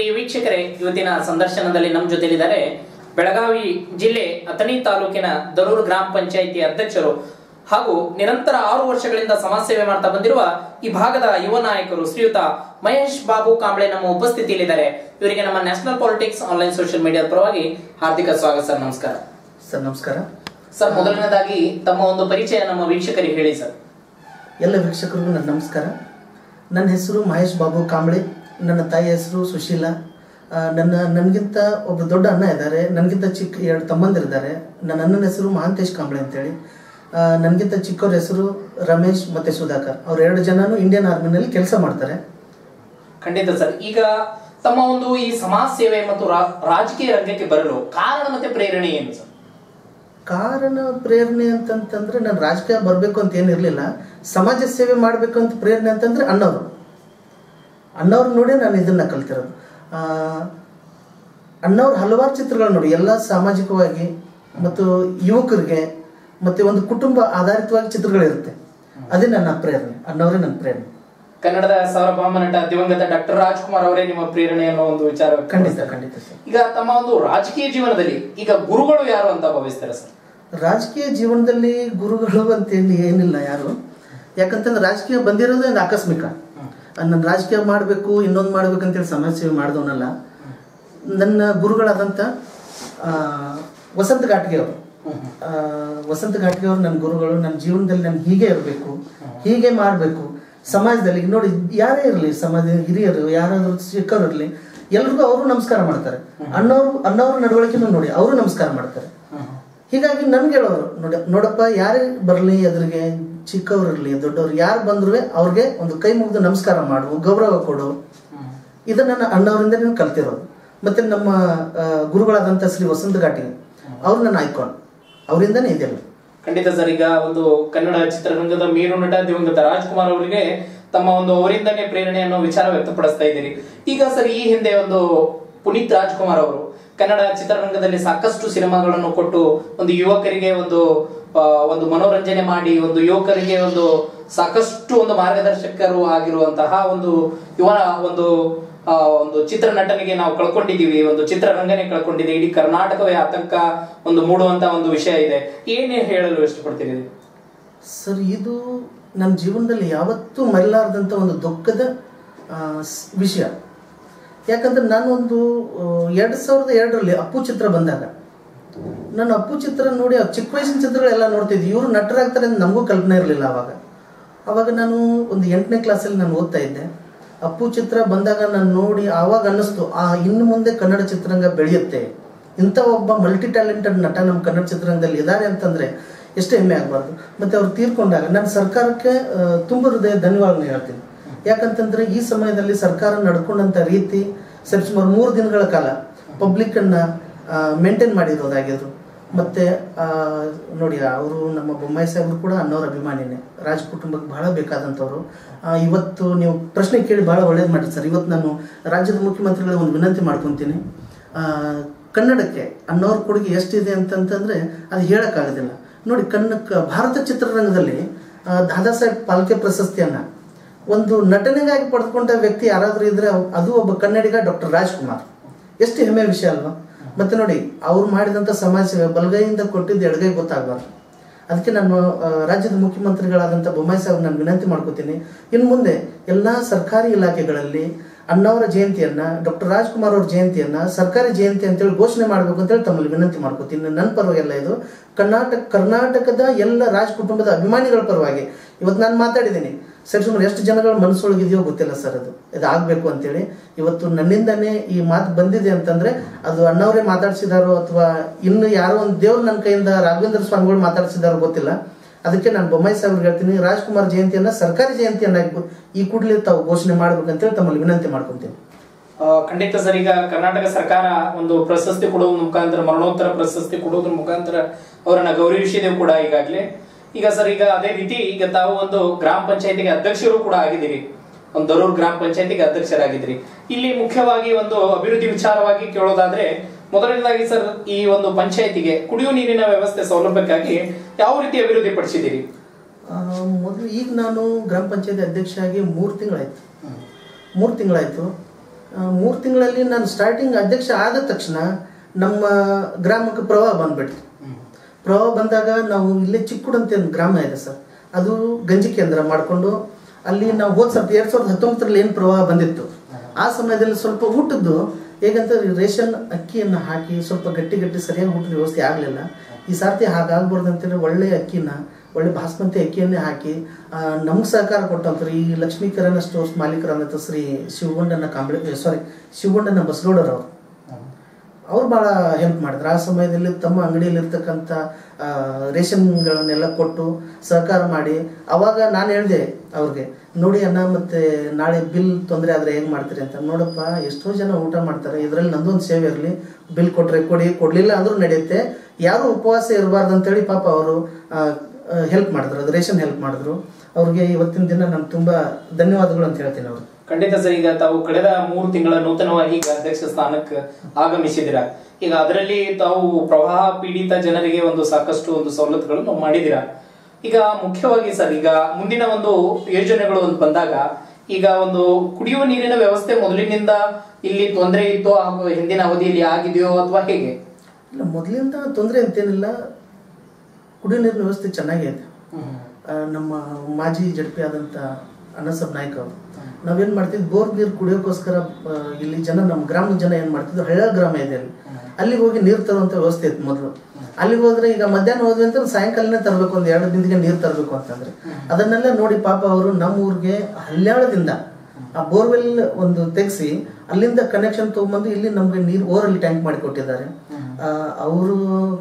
ಪ್ರಿಯ ವೀಕ್ಷಕರೇ ಇವತ್ತಿನ ಸಂದರ್ಶನದಲ್ಲಿ ನಮ್ಮ ಜೊತೆಲಿದ್ದಾರೆ ಬೆಳಗಾವಿ ಜಿಲ್ಲೆ ಅಥಣಿ ತಾಲೂಕಿನ ದರೂರು ಗ್ರಾಮ ಪಂಚಾಯಿತಿ ಅಧ್ಯಕ್ಷರು ಹಾಗೂ ನಿರಂತರ ಆರು ವರ್ಷಗಳಿಂದ ಸಮಾಜ ಸೇವೆ ಮಾಡ್ತಾ ಬಂದಿರುವ ಈ ಭಾಗದ ಯುವ ನಾಯಕರು ಶ್ರೀಯುತ ಮಹೇಶ್ ಬಾಬು ಕಾಂಬ್ಳೆ ನಮ್ಮ ಉಪಸ್ಥಿತಿಯಲ್ಲಿದ್ದಾರೆ ಇವರಿಗೆ ನಮ್ಮ ನ್ಯಾಷನಲ್ ಪಾಲಿಟಿಕ್ಸ್ ಆನ್ಲೈನ್ ಸೋಷಿಯಲ್ ಮೀಡಿಯಾದ ಪರವಾಗಿ ಹಾರ್ದಿಕ ಸ್ವಾಗತ ಸರ್ ನಮಸ್ಕಾರ ಸರ್ ನಮಸ್ಕಾರ ಸರ್ ಮೊದಲನೇದಾಗಿ ತಮ್ಮ ಒಂದು ಪರಿಚಯ ನಮ್ಮ ವೀಕ್ಷಕರಿಗೆ ಹೇಳಿ ಸರ್ ಎಲ್ಲ ವೀಕ್ಷಕರಿಗೂ ನನ್ನ ನಮಸ್ಕಾರ ನನ್ನ ಹೆಸರು ಮಹೇಶ್ ಬಾಬು ಕಾಂಬಳೆ ನನ್ನ ತಾಯಿ ಹೆಸರು ಸುಶೀಲಾ ಆ, ನನ್ನ ನನಗಿಂತ ಒಬ್ಬ ದೊಡ್ಡ ಅಣ್ಣ ಇದ್ದಾರೆ ನನಗಿಂತ ಚಿಕ್ಕ ಎರಡು ತಮ್ಮಂದಿರಿದ್ದಾರೆ ನನ್ನ ಅಣ್ಣನ ಹೆಸರು ಮಹಾಂತೇಶ್ ಕಾಂಬಳೆ ಅಂತೇಳಿ ಆ, ನನಗಿಂತ ಚಿಕ್ಕವ್ರ ಹೆಸರು ರಮೇಶ್ ಮತ್ತು ಸುಧಾಕರ್ ಅವ್ರು ಎರಡು ಜನನು ಇಂಡಿಯನ್ ಆರ್ಮಿನಲ್ಲಿ ಕೆಲಸ ಮಾಡ್ತಾರೆ ಖಂಡಿತ ಸರ್ ಈಗ ತಮ್ಮ ಒಂದು ಈ ಸಮಾಜ ಸೇವೆ ಮತ್ತು ರಾ- ರಾಜಕೀಯ ರಂಗಕ್ಕೆ ಬರಲು ಕಾರಣ ಮತ್ತೆ ಪ್ರೇರಣೆ ಏನು ಸರ್ ಕಾರಣ ಪ್ರೇರಣೆ ಅಂತಂತಂದ್ರೆ ನಾನು ರಾಜಕೀಯ ಬರಬೇಕು ಅಂತ ಏನಿರಲಿಲ್ಲ ಸಮಾಜ ಸೇವೆ ಮಾಡಬೇಕು ಅಂತ ಪ್ರೇರಣೆ ಅಂತಂದ್ರೆ ಅಣ್ಣವರು ಅಣ್ಣವ್ರು ನೋಡಿ ನಾನು ಇದನ್ನ ಕಲ್ತಿರೋದು ಆ, ಅಣ್ಣವ್ರು ಹಲವಾರು ಚಿತ್ರಗಳು ನೋಡಿ ಎಲ್ಲ ಸಾಮಾಜಿಕವಾಗಿ ಮತ್ತು ಯುವಕರಿಗೆ ಮತ್ತೆ ಒಂದು ಕುಟುಂಬ ಆಧಾರಿತವಾಗಿ ಚಿತ್ರಗಳಿರುತ್ತೆ ಅದೇ ನನ್ನ ಪ್ರೇರಣೆ ಅಣ್ಣವರೇ ನನ್ನ ಪ್ರೇರಣೆ ಕನ್ನಡದ ಸಾರ್ವಭೌಮ ನಟ ದಿವಂಗತ ಡಾಕ್ಟರ್ ರಾಜ್ಕುಮಾರ್ ಅವರೇ ನಿಮ್ಮ ಪ್ರೇರಣೆ ಅನ್ನೋ ಒಂದು ವಿಚಾರ ಖಂಡಿತ ಖಂಡಿತ ಸರ್ ಈಗ ತಮ್ಮ ಒಂದು ರಾಜಕೀಯ ಜೀವನದಲ್ಲಿ ಈಗ ಗುರುಗಳು ಯಾರು ಅಂತ ಭಾವಿಸ್ತಾರೆ ಸರ್ ರಾಜಕೀಯ ಜೀವನದಲ್ಲಿ ಗುರುಗಳು ಅಂತೇಳಿ ಏನಿಲ್ಲ ಯಾರು ಯಾಕಂತಂದ್ರೆ ರಾಜಕೀಯ ಬಂದಿರೋದೇ ಒಂದು ಆಕಸ್ಮಿಕ ನಾನು ರಾಜಕೀಯ ಮಾಡಬೇಕು ಇನ್ನೊಂದು ಮಾಡ್ಬೇಕು ಅಂತೇಳಿ ಸಮಾಜ ಸೇವೆ ಮಾಡಿದವನಲ್ಲ ನನ್ನ ಗುರುಗಳಾದಂಥ ಆ, ವಸಂತ ಘಾಟ್ಗೆ ಅವರು ಆ, ವಸಂತ ಘಾಟ್ಗೆ ಅವರು ನನ್ನ ಗುರುಗಳು ನನ್ನ ಜೀವನದಲ್ಲಿ ನಾನು ಹೀಗೆ ಇರಬೇಕು ಹೀಗೆ ಮಾಡಬೇಕು ಸಮಾಜದಲ್ಲಿ ಈಗ ನೋಡಿ ಯಾರೇ ಇರಲಿ ಸಮಾಜ ಹಿರಿಯರು ಯಾರಾದರೂ ಚಿಕ್ಕವರು ಇರಲಿ ಎಲ್ರಿಗೂ ಅವರು ನಮಸ್ಕಾರ ಮಾಡ್ತಾರೆ ಅಣ್ಣವರು ಅಣ್ಣವ್ರ ನಡವಳಿಕೆನೂ ನೋಡಿ ಅವರು ನಮಸ್ಕಾರ ಮಾಡ್ತಾರೆ ಹೀಗಾಗಿ ನನ್ಗೆ ಹೇಳೋರು ನೋಡಿ ನೋಡಪ್ಪ ಯಾರೇ ಬರಲಿ ಎದುರಿಗೆ ಚಿಕ್ಕವ್ರು ಇರಲಿ ದೊಡ್ಡವ್ರು ಯಾರು ಬಂದ್ರು ಅವ್ರಿಗೆ ಒಂದು ಕೈ ಮುಗಿದು ನಮಸ್ಕಾರ ಮಾಡು ಗೌರವ ಕೊಡು ಇದನ್ನ ನನ್ನ ಅಣ್ಣವರಿಂದ ನಾನು ಕಲ್ತಿರೋದು ಮತ್ತೆ ನಮ್ಮ ಆ, ಗುರುಗಳಾದಂಥ ಶ್ರೀ ವಸಂತ ಘಾಟಿ ಅವ್ರು ನನ್ನ ಐಕಾನ್ ಅವರಿಂದನೇ ಇದೆಲ್ಲ ಖಂಡಿತ ಸರ್ ಈಗ ಒಂದು ಕನ್ನಡ ಚಿತ್ರರಂಗದ ಮೇರು ನಟ ದಿವಂಗತ ರಾಜ್ಕುಮಾರ್ ಅವರಿಗೆ ತಮ್ಮ ಒಂದು ಅವರಿಂದನೇ ಪ್ರೇರಣೆ ಅನ್ನೋ ವಿಚಾರ ವ್ಯಕ್ತಪಡಿಸ್ತಾ ಇದ್ದೀರಿ ಈಗ ಸರ್ ಈ ಹಿಂದೆ ಒಂದು ಪುನೀತ್ ರಾಜ್ಕುಮಾರ್ ಅವರು ಕನ್ನಡ ಚಿತ್ರರಂಗದಲ್ಲಿ ಸಾಕಷ್ಟು ಸಿನಿಮಾಗಳನ್ನು ಕೊಟ್ಟು ಒಂದು ಯುವಕರಿಗೆ ಒಂದು ಆ, ಒಂದು ಮನೋರಂಜನೆ ಮಾಡಿ ಒಂದು ಯುವಕರಿಗೆ ಒಂದು ಸಾಕಷ್ಟು ಒಂದು ಮಾರ್ಗದರ್ಶಕರು ಆಗಿರುವಂತಹ ಒಂದು ಯುವ ಒಂದು ಆ, ಒಂದು ಚಿತ್ರ ನಟನಿಗೆ ನಾವು ಕಳ್ಕೊಂಡಿದೀವಿ ಒಂದು ಚಿತ್ರರಂಗನೇ ಕಳ್ಕೊಂಡಿದೆ ಇಡೀ ಕರ್ನಾಟಕವೇ ಆತಂಕ ಒಂದು ಮೂಡುವಂತ ಒಂದು ವಿಷಯ ಇದೆ ಏನೇ ಹೇಳಲು ಇಷ್ಟಪಡ್ತೀರಿ ಇದು? ಸರ್ ಇದು ನನ್ನ ಜೀವನದಲ್ಲಿ ಯಾವತ್ತೂ ಮರೆಯಲಾರದಂಥ ಒಂದು ದುಃಖದ ಆ, ಸ್- ವಿಷಯ ಯಾಕಂದ್ರೆ ನಾನೊಂದು ಎರಡು ಸಾವಿರದ ಎರಡರಲ್ಲಿ ಅಪ್ಪು ಚಿತ್ರ ಬಂದಾಗ ನಾನು ಅಪ್ಪು ಚಿತ್ರ ನೋಡಿ ಆ ಚಿಕ್ಕ ವಯಸ್ಸಿನ ಚಿತ್ರಗಳೆಲ್ಲ ನೋಡ್ತಿದ್ದೆ ಇವರು ನಟರಾಗ್ತಾರೆ ಅಂತ ನಮಗೂ ಕಲ್ಪನೆ ಇರಲಿಲ್ಲ ಅವಾಗ ಅವಾಗ ನಾನು ಒಂದು ಎಂಟನೇ ಕ್ಲಾಸಲ್ಲಿ ನಾನು ಓದ್ತಾ ಇದ್ದೆ ಅಪ್ಪು ಚಿತ್ರ ಬಂದಾಗ ನಾನು ನೋಡಿ ಆವಾಗ ಅನ್ನಿಸ್ತು ಆ ಇನ್ನು ಮುಂದೆ ಕನ್ನಡ ಚಿತ್ರರಂಗ ಬೆಳೆಯುತ್ತೆ ಇಂಥ ಒಬ್ಬ ಮಲ್ಟಿ ಟ್ಯಾಲೆಂಟೆಡ್ ನಟ ನಮ್ಮ ಕನ್ನಡ ಚಿತ್ರರಂಗದಲ್ಲಿ ಇದ್ದಾರೆ ಅಂತಂದ್ರೆ ಎಷ್ಟು ಹೆಮ್ಮೆ ಆಗಬಾರ್ದು ಮತ್ತೆ ಅವ್ರು ತೀರ್ಕೊಂಡಾಗ ನಾನು ಸರ್ಕಾರಕ್ಕೆ ಆ, ತುಂಬ ಹೃದಯ ಧನ್ಯವಾದ ಹೇಳ್ತೀನಿ ಯಾಕಂತಂದ್ರೆ ಈ ಸಮಯದಲ್ಲಿ ಸರ್ಕಾರ ನಡ್ಕೊಂಡಂಥ ರೀತಿ ಸರಿಸುಮಾರು ಮೂರು ದಿನಗಳ ಕಾಲ ಪಬ್ಲಿಕ್ಕನ್ನು ಮೇಂಟೈನ್ ಮಾಡಿರೋದಾಗಿದ್ರು ಮತ್ತೆ ಆ, ನೋಡಿ ಅವರು ನಮ್ಮ ಬೊಮ್ಮಾಯಿ ಸಾಹೇಬರು ಕೂಡ ಅನ್ನೋರ ಅಭಿಮಾನಿನೇ ರಾಜ ಕುಟುಂಬಕ್ಕೆ ಬಹಳ ಬೇಕಾದಂಥವ್ರು ಆ, ಇವತ್ತು ನೀವು ಪ್ರಶ್ನೆ ಕೇಳಿ ಬಹಳ ಒಳ್ಳೇದು ಮಾಡಿ ಸರ್ ಇವತ್ತು ನಾನು ರಾಜ್ಯದ ಮುಖ್ಯಮಂತ್ರಿಗಳಿಗೆ ಒಂದು ವಿನಂತಿ ಮಾಡ್ಕೊತೀನಿ ಆ, ಕನ್ನಡಕ್ಕೆ ಅನ್ನೋರ ಕೊಡುಗೆ ಎಷ್ಟಿದೆ ಅಂತಂತಂದ್ರೆ ಅದು ಹೇಳಕ್ಕಾಗೋದಿಲ್ಲ ನೋಡಿ ಕನ್ನ ಕ- ಭಾರತ ಚಿತ್ರರಂಗದಲ್ಲಿ ಆ, ದಾದಾ ಸಾಹೇಬ್ ಪಾಲ್ಕೆ ಪ್ರಶಸ್ತಿಯನ್ನ ಒಂದು ನಟನೆಗಾಗಿ ಪಡೆದುಕೊಂಡ ವ್ಯಕ್ತಿ ಯಾರಾದರೂ ಇದ್ರೆ ಅವ್- ಅದು ಒಬ್ಬ ಕನ್ನಡಿಗ ಡಾಕ್ಟರ್ ರಾಜ್ಕುಮಾರ್ ಎಷ್ಟು ಹೆಮ್ಮೆಯ ವಿಷಯ ಅಲ್ವಾ ಮತ್ತೆ ನೋಡಿ ಅವ್ರು ಮಾಡಿದಂಥ ಸಮಾಜ ಸೇವೆ ಬಲಗೈಯಿಂದ ಕೊಟ್ಟಿದ್ದು ಎಡಗೈ ಗೊತ್ತಾಗಬಾರ್ದು ಅದಕ್ಕೆ ನಾನು ಆ, ರಾಜ್ಯದ ಮುಖ್ಯಮಂತ್ರಿಗಳಾದಂಥ ಬೊಮ್ಮಾಯಿ ಸಾಹೇಬ್ ನಾನು ವಿನಂತಿ ಮಾಡ್ಕೋತೀನಿ ಇನ್ನು ಮುಂದೆ ಎಲ್ಲ ಸರ್ಕಾರಿ ಇಲಾಖೆಗಳಲ್ಲಿ ಅಣ್ಣವರ ಜಯಂತಿಯನ್ನ ಡಾಕ್ಟರ್ ರಾಜ್ಕುಮಾರ್ ಅವ್ರ ಜಯಂತಿಯನ್ನ ಸರ್ಕಾರಿ ಜಯಂತಿ ಅಂತೇಳಿ ಘೋಷಣೆ ಮಾಡಬೇಕು ಅಂತೇಳಿ ತಮ್ಮಲ್ಲಿ ವಿನಂತಿ ಮಾಡ್ಕೋತೀನಿ ನನ್ನ ಪರವಾಗೆಲ್ಲ ಇದು ಕರ್ನಾಟಕ ಕರ್ನಾಟಕದ ಎಲ್ಲ ರಾಜ ಕುಟುಂಬದ ಅಭಿಮಾನಿಗಳ ಪರವಾಗಿ ಇವತ್ತು ನಾನು ಮಾತಾಡಿದ್ದೀನಿ ಸರಿ ಸುಮಾರು ಎಷ್ಟು ಜನಗಳ ಮನಸ್ಸೊಳಗಿದೆಯೋ ಗೊತ್ತಿಲ್ಲ ಸರ್ ಅದು ಇದು ಆಗಬೇಕು ಅಂತೇಳಿ ಇವತ್ತು ನನ್ನಿಂದನೇ ಈ ಮಾತು ಬಂದಿದೆ ಅಂತಂದ್ರೆ ಅದು ಅಣ್ಣವರೇ ಮಾತಾಡ್ಸಿದಾರೋ ಅಥವಾ ಇನ್ನು ಯಾರೋ ಒಂದು ದೇವ್ರು ನನ್ನ ಕೈಯಿಂದ ರಾಘವೇಂದ್ರ ಸ್ವಾಮಿಗಳು ಮಾತಾಡ್ಸಿದಾರೋ ಗೊತ್ತಿಲ್ಲ ಅದಕ್ಕೆ ನಾನು ಬೊಮ್ಮಾಯಿ ಸಾಹೇಬ್ರಿಗೆ ಹೇಳ್ತೀನಿ ರಾಜ್ಕುಮಾರ್ ಜಯಂತಿಯನ್ನ ಸರ್ಕಾರಿ ಜಯಂತಿಯನ್ನಾಗಿ ಈ ಕೂಡಲೇ ತಾವು ಘೋಷಣೆ ಮಾಡ್ಬೇಕಂತೇಳಿ ತಮ್ಮಲ್ಲಿ ವಿನಂತಿ ಮಾಡ್ಕೊಂತೀನಿ ಆ, ಖಂಡಿತ ಸರ್ ಈಗ ಕರ್ನಾಟಕ ಸರ್ಕಾರ ಒಂದು ಪ್ರಶಸ್ತಿ ಕೊಡುವುದ್ರ ಮುಖಾಂತರ ಮರಣೋತ್ತರ ಪ್ರಶಸ್ತಿ ಕೊಡುವುದ್ರ ಮುಖಾಂತರ ಅವರನ್ನ ಗೌರವಿಸಿದೆ ಕೂಡ ಈಗಾಗಲೇ ಈಗ ಸರ್ ಈಗ ಅದೇ ರೀತಿ ಈಗ ತಾವು ಒಂದು ಗ್ರಾಮ ಪಂಚಾಯತಿಗೆ ಅಧ್ಯಕ್ಷರು ಕೂಡ ಆಗಿದ್ದೀರಿ ಒಂದು ದರೂರ್ ಗ್ರಾಮ ಪಂಚಾಯತಿಗೆ ಅಧ್ಯಕ್ಷರಾಗಿದ್ದೀರಿ ಇಲ್ಲಿ ಮುಖ್ಯವಾಗಿ ಒಂದು ಅಭಿವೃದ್ಧಿ ವಿಚಾರವಾಗಿ ಕೇಳೋದಾದ್ರೆ ಮೊದಲನೇದಾಗಿ ಸರ್ ಈ ಒಂದು ಪಂಚಾಯತಿಗೆ ಕುಡಿಯುವ ನೀರಿನ ವ್ಯವಸ್ಥೆ ಸೌಲಭ್ಯಕ್ಕಾಗಿ ಯಾವ ರೀತಿ ಅಭಿವೃದ್ಧಿ ಪಡಿಸಿದ್ದೀರಿ ಆ, ಮೊದಲು ಈಗ ನಾನು ಗ್ರಾಮ ಪಂಚಾಯತಿ ಅಧ್ಯಕ್ಷ ಆಗಿ ಮೂರು ತಿಂಗಳಾಯ್ತು ಮೂರು ತಿಂಗಳಾಯ್ತು ಮೂರು ತಿಂಗಳಲ್ಲಿ ನಾನು ಸ್ಟಾರ್ಟಿಂಗ್ ಅಧ್ಯಕ್ಷ ಆದ ತಕ್ಷಣ ನಮ್ಮ ಗ್ರಾಮಕ್ಕೆ ಪ್ರವಾಹ ಬಂದ್ಬಿಡ್ತು ಪ್ರವಾಹ ಬಂದಾಗ ನಾವು ಇಲ್ಲೇ ಚಿಕ್ಕುಡ್ ಅಂತ ಒಂದು ಗ್ರಾಮ ಇದೆ ಸರ್ ಅದು ಗಂಜಿ ಕೇಂದ್ರ ಮಾಡಿಕೊಂಡು ಅಲ್ಲಿ ನಾವು ಹೋದ ಸರ್ತಿ ಎರಡು ಸಾವಿರದ ಹತ್ತೊಂಬತ್ತರಲ್ಲಿ ಏನು ಪ್ರವಾಹ ಬಂದಿತ್ತು ಆ ಸಮಯದಲ್ಲಿ ಸ್ವಲ್ಪ ಊಟದ್ದು ಹೇಗಂತ ರೇಷನ್ ಅಕ್ಕಿಯನ್ನು ಹಾಕಿ ಸ್ವಲ್ಪ ಗಟ್ಟಿ ಗಟ್ಟಿ ಸರಿಯಾಗಿ ಊಟದ ವ್ಯವಸ್ಥೆ ಆಗಲಿಲ್ಲ ಈ ಸರ್ತಿ ಹಾಗಾಗ್ಬಾರ್ದು ಅಂತೇಳಿ ಒಳ್ಳೆ ಅಕ್ಕಿನ ಒಳ್ಳೆ ಬಾಸ್ಮತಿ ಅಕ್ಕಿಯನ್ನೇ ಹಾಕಿ ನಮ್ಗೆ ಸಹಕಾರ ಕೊಟ್ಟಂತಾರೆ ಈ ಲಕ್ಷ್ಮೀಕರಣ ಸ್ಟೋರ್ಸ್ ಮಾಲೀಕರಾದಂಥ ಶ್ರೀ ಶಿವಗೊಂಡನ ಕಾಂಬ್ಳೆ ಸಾರಿ ಶಿವಗೊಂಡನ ಬಸಗೌಡರವರು ಅವ್ರು ಭಾಳ ಹೆಲ್ಪ್ ಮಾಡಿದ್ರು ಆ ಸಮಯದಲ್ಲಿ ತಮ್ಮ ಅಂಗಡಿಯಲ್ಲಿರ್ತಕ್ಕಂಥ ಆ, ರೇಷನ್ಗಳನ್ನೆಲ್ಲ ಕೊಟ್ಟು ಸಹಕಾರ ಮಾಡಿ ಅವಾಗ ನಾನು ಹೇಳಿದೆ ಅವ್ರಿಗೆ ನೋಡಿ ಅಣ್ಣ ಮತ್ತೆ ನಾಳೆ ಬಿಲ್ ತೊಂದರೆ ಆದರೆ ಹೇಗೆ ಮಾಡ್ತೀರಿ ಅಂತ ನೋಡಪ್ಪ ಎಷ್ಟೋ ಜನ ಊಟ ಮಾಡ್ತಾರೆ ಇದರಲ್ಲಿ ನಂದೊಂದು ಸೇವೆ ಇರಲಿ ಬಿಲ್ ಕೊಟ್ರೆ ಕೊಡಿ ಕೊಡಲಿಲ್ಲ ಅಂದ್ರೂ ನಡೆಯುತ್ತೆ ಯಾರು ಉಪವಾಸ ಇರಬಾರ್ದು ಅಂತೇಳಿ ಪಾಪ ಅವರು ಹೆಲ್ಪ್ ಮಾಡಿದ್ರು ಅದು ರೇಷನ್ ಹೆಲ್ಪ್ ಮಾಡಿದ್ರು ಅವ್ರಿಗೆ ಇವತ್ತಿನ ದಿನ ನಾನು ತುಂಬ ಧನ್ಯವಾದಗಳು ಅಂತ ಹೇಳ್ತೀನಿ ಅವ್ರಿಗೆ ಖಂಡಿತ ಸರ್ ಈಗ ತಾವು ಕಳೆದ ಮೂರು ತಿಂಗಳ ನೂತನವಾಗಿ ಈಗ ಅಧ್ಯಕ್ಷ ಸ್ಥಾನಕ್ಕೆ ಆಗಮಿಸಿದಿರ ಈಗ ಅದರಲ್ಲಿ ತಾವು ಪ್ರವಾಹ ಪೀಡಿತ ಜನರಿಗೆ ಒಂದು ಸಾಕಷ್ಟು ಒಂದು ಸವಲತ್ತುಗಳನ್ನು ಮಾಡಿದಿರ ಈಗ ಮುಖ್ಯವಾಗಿ ಸರ್ ಈಗ ಮುಂದಿನ ಒಂದು ಯೋಜನೆಗಳು ಒಂದು ಬಂದಾಗ ಈಗ ಒಂದು ಕುಡಿಯುವ ನೀರಿನ ವ್ಯವಸ್ಥೆ ಮೊದಲಿನಿಂದ ಇಲ್ಲಿ ತೊಂದರೆ ಇತ್ತು ಹಾಗೂ ಹಿಂದಿನ ಅವಧಿಯಲ್ಲಿ ಆಗಿದೆಯೋ ಅಥವಾ ಹೇಗೆ ಇಲ್ಲ ಮೊದಲಿಂದ ತೊಂದರೆ ಅಂತೇನಿಲ್ಲ ಕುಡಿಯೋ ನೀರಿನ ವ್ಯವಸ್ಥೆ ಚೆನ್ನಾಗೇ ಇದೆ ಆ, ನಮ್ಮ ಮಾಜಿ ಜಡ್ಪಿ ಆದಂಥ ಅಣ್ಣಸಬ್ ನಾಯ್ಕ ಅವರು ನಾವೇನ್ ಮಾಡ್ತಿದ್ವಿ ಬೋರ್ ನೀರು ಕುಡಿಯೋಕ್ಕೋಸ್ಕರ ಆ, ಇಲ್ಲಿ ಜನ ನಮ್ಮ ಗ್ರಾಮದ ಜನ ಏನ್ ಮಾಡ್ತಿದ್ರು ಹಳ್ಳ ಗ್ರಾಮ ಇದೆ ಅಲ್ಲಿ ಅಲ್ಲಿಗೆ ಹೋಗಿ ನೀರು ತರುವಂತ ವ್ಯವಸ್ಥೆ ಇತ್ತು ಮೊದಲು ಅಲ್ಲಿಗೆ ಹೋದ್ರೆ ಈಗ ಮಧ್ಯಾಹ್ನ ಹೋದ್ವಿ ಅಂತ ಸಾಯಂಕಾಲನೇ ತರಬೇಕು ಒಂದು ಎರಡು ದಿನಕ್ಕೆ ನೀರು ತರಬೇಕು ಅಂತಂದ್ರೆ ಅದನ್ನೆಲ್ಲ ನೋಡಿ ಪಾಪ ಅವರು ನಮ್ಮ ಊರಿಗೆ ಹಲ್ಯಾಳದಿಂದ ಆ ಬೋರ್ವೆಲ್ ಒಂದು ತೆಗೆಸಿ ಅಲ್ಲಿಂದ ಕನೆಕ್ಷನ್ ತಗೊಂಬಂದು ಇಲ್ಲಿ ನಮ್ಗೆ ನೀರು ಓರಲ್ಲಿ ಟ್ಯಾಂಕ್ ಮಾಡಿ ಕೊಟ್ಟಿದ್ದಾರೆ ಅವರು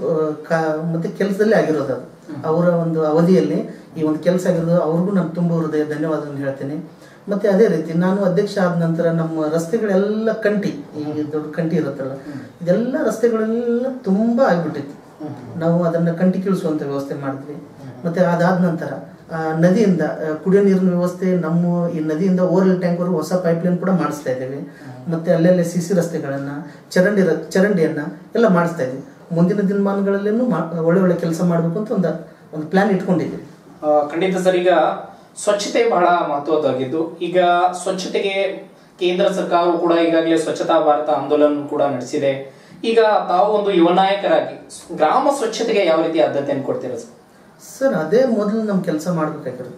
ಮತ್ತೆ ಕೆಲಸದಲ್ಲಿ ಆಗಿರೋದು ಅದು ಅವರ ಒಂದು ಅವಧಿಯಲ್ಲಿ ಈ ಒಂದು ಕೆಲಸ ಆಗಿರೋದು ಅವ್ರಿಗೂ ನಾನು ತುಂಬ ಹೃದಯ ಧನ್ಯವಾದವನ್ನು ಹೇಳ್ತೀನಿ ಮತ್ತೆ ಅದೇ ರೀತಿ ನಾನು ಅಧ್ಯಕ್ಷ ಆದ ನಂತರ ನಮ್ಮ ರಸ್ತೆಗಳೆಲ್ಲ ಕಂಟಿ ಈ ದೊಡ್ಡ ಕಂಟಿ ಇರುತ್ತಲ್ಲ ಇದೆಲ್ಲ ರಸ್ತೆಗಳೆಲ್ಲ ತುಂಬಾ ಆಗ್ಬಿಟ್ಟಿತ್ತು ನಾವು ಅದನ್ನ ಕಂಟಿ ಕೀಳಿಸುವಂತ ವ್ಯವಸ್ಥೆ ಮಾಡಿದ್ವಿ ಮತ್ತೆ ಅದಾದ ನಂತರ ಆ, ನದಿಯಿಂದ ಆ, ಕುಡಿಯೋ ನೀರಿನ ವ್ಯವಸ್ಥೆ ನಮ್ಮ ಈ ನದಿಯಿಂದ ಓರಲ್ ಟ್ಯಾಂಕ್ವರೆಗೂ ಹೊಸ ಪೈಪ್ಲೈನ್ ಕೂಡ ಮಾಡಿಸ್ತಾ ಇದ್ದೀವಿ ಮತ್ತೆ ಅಲ್ಲೆಲ್ಲ ಸಿ ಸಿ ರಸ್ತೆಗಳನ್ನ ಚರಂಡಿ ರ- ಚರಂಡಿಯನ್ನ ಎಲ್ಲ ಮಾಡಿಸ್ತಾ ಇದ್ದೀವಿ ಮುಂದಿನ ದಿನಮಾನಗಳಲ್ಲೇನು ಮಾ- ಒಳ್ಳೆ ಒಳ್ಳೆ ಕೆಲಸ ಮಾಡಬೇಕು ಅಂತ ಒಂದು ಒಂದು ಪ್ಲಾನ್ ಇಟ್ಕೊಂಡಿದ್ದೀವಿ ಆ, ಖಂಡಿತ ಸರ್ ಈಗ ಸ್ವಚ್ಛತೆ ಬಹಳ ಮಹತ್ವದ್ದಾಗಿದ್ದು ಈಗ ಸ್ವಚ್ಛತೆಗೆ ಕೇಂದ್ರ ಸರ್ಕಾರವು ಕೂಡ ಈಗಾಗಲೇ ಸ್ವಚ್ಛತಾ ಭಾರತ ಆಂದೋಲನ ಕೂಡ ನಡೆಸಿದೆ ಈಗ ತಾವು ಒಂದು ಯುವ ನಾಯಕರಾಗಿ ಗ್ರಾಮ ಸ್ವಚ್ಛತೆಗೆ ಯಾವ ರೀತಿ ಆದ್ಯತೆಯನ್ನು ಕೊಡ್ತೀರಾ ಸರ್ ಸರ್ ಅದೇ ಮೊದಲು ನಮ್ಮ ಕೆಲಸ ಮಾಡಬೇಕಾಗಿರೋದು